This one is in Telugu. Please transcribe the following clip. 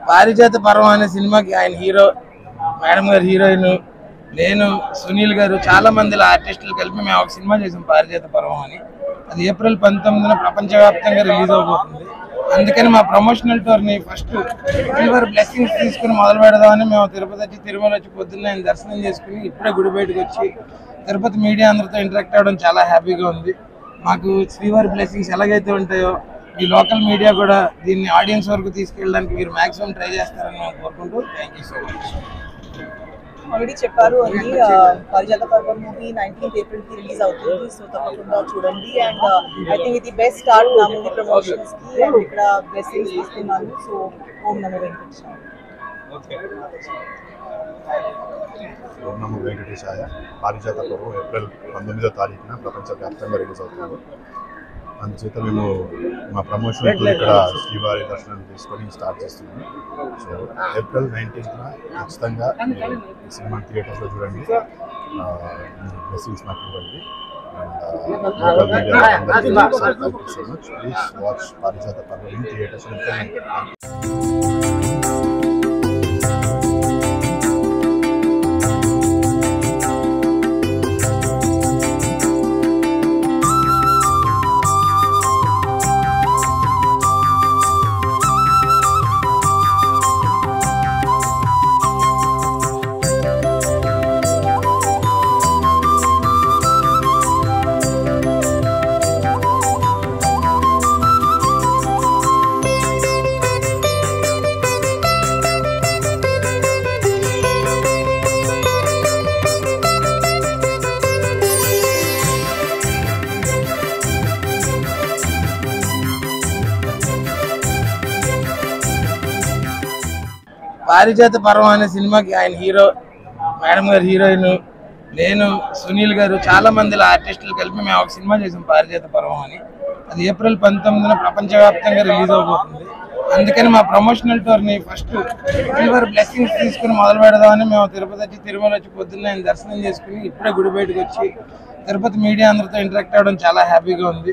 పారిజాత పర్వం అనే సినిమాకి ఆయన హీరో మేడం గారు హీరోయిన్ నేను సునీల్ గారు చాలా మంది ఆర్టిస్టులు కలిపి మేము ఒక సినిమా చేసాం పారిజాత పర్వం అని అది ఏప్రిల్ పంతొమ్మిదిన ప్రపంచవ్యాప్తంగా రిలీజ్ అవబోతుంది అందుకని మా ప్రమోషనల్ టూర్ ని ఫస్ట్ సిల్వర్ బ్లెస్సింగ్స్ తీసుకుని మొదలు పెడదామని మేము తిరుపతి వచ్చి తిరుమల వచ్చి పొద్దున్న ఆయన దర్శనం చేసుకుని ఇప్పుడే గుడి బయటకు వచ్చి తిరుపతి మీడియా అందరితో ఇంటరాక్ట్ అవ్వడం చాలా హ్యాపీగా ఉంది మాకు శ్రీవారి బ్లెస్సింగ్స్ ఎలాగైతే ఉంటాయో ఈ లోకల్ మీడియా కూడా దీన్ని ఆడియన్స్ వరకు తీసుకెళ్ళడానికి మీరు మాక్సిమం ట్రై చేస్తారని మేము కోరుకుంటూ thank you so much already చెప్పారు అది Parijatha Parvam movie nineteenth April కి రిలీజ్ అవుతుంది సో తప్పకుండా చూడండి అండ్ ఐ థింక్ ఇది బెస్ట్ స్టార్ట్ నా మూవీ ప్రమోషన్స్ కి అండ్ ఇక్కడ బ్లెస్సింగ్స్ తీసుకున్నాను సో ఓం నమో వెంకటేశ్వర ఓం నమో వెంకటేశాయ పారిజాత పర్వం ఏప్రిల్ పంతొమ్మిదో తారీఖున ప్రపంచవ్యాప్తంగా రిలీజ్ అవుతుంది అందుచేత మేము మా ప్రమోషన్ ఇక్కడ శ్రీవారి దర్శనం తీసుకొని స్టార్ట్ చేస్తున్నాము సో ఏప్రిల్ నైన్టీన్త్న ఖచ్చితంగా మీరు ఈ సినిమా థియేటర్స్లో చూడండి బ్లెస్సింగ్స్ మాకు ఇవ్వండి లోకల్ మీడియా అందరికీ thank you so much please watch Parijatha Parvam in theatres పారిజాత పర్వం అనే సినిమాకి ఆయన హీరో మేడం గారు హీరోయిన్ నేను సునీల్ గారు చాలా మంది ఆర్టిస్టులు కలిపి మేము ఒక సినిమా చేసాం పారిజాత పర్వం అని అది ఏప్రిల్ పంతొమ్మిదిన ప్రపంచవ్యాప్తంగా రిలీజ్ అవబోతుంది అందుకని మా ప్రమోషనల్ టూర్ ని ఫస్ట్ సిల్వర్ బ్లెస్సింగ్స్ తీసుకుని మొదలు పెడదామని మేము తిరుపతి వచ్చి తిరుమల వచ్చి పొద్దున్న ఆయన దర్శనం చేసుకుని ఇప్పుడే గుడి బయటకు వచ్చి తిరుపతి మీడియా అందరితో ఇంటరాక్ట్ అవ్వడం చాలా హ్యాపీగా ఉంది